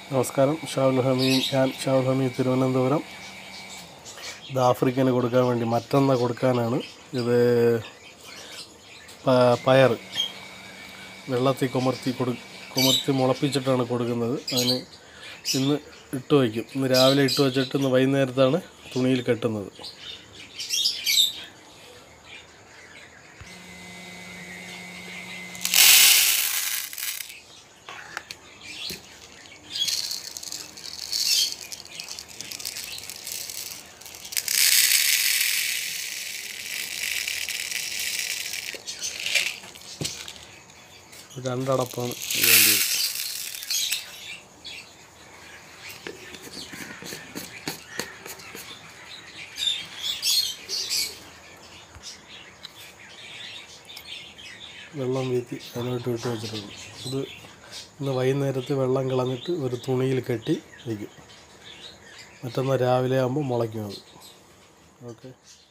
നമസ്കാരം ഷാവുൽ ഹമീൻ ഞാൻ ഷാവുൽ ഹമീദ് തിരുവനന്തപുരം ഇത് ആഫ്രിക്കന് കൊടുക്കാൻ വേണ്ടി മറ്റന്ന കൊടുക്കാനാണ് ഇത് പ- പയർ വെള്ളത്തിൽ കുമർത്തി കൊടു കുമർത്തി മുളപ്പിച്ചിട്ടാണ് കൊടുക്കുന്നത് അതിന് ഇന്ന് ഇട്ട് വയ്ക്കും ഇന്ന് രാവിലെ ഇട്ട് വച്ചിട്ട് ഇന്ന് വൈകുന്നേരത്താണ് തുണിയിൽ കെട്ടുന്നത് രണ്ടടപ്പാണ് വേണ്ടി വരും വെള്ളം വീത്തി അതിനോട്ട് വിട്ട് വെച്ചിട്ടുണ്ട് ഇത് ഇന്ന് വൈകുന്നേരത്ത് വെള്ളം കളഞ്ഞിട്ട് ഒരു തുണിയിൽ കെട്ടി വയ്ക്കും മറ്റന്നാൾ രാവിലെ ആകുമ്പോൾ മുളയ്ക്കും അത് ഓക്കെ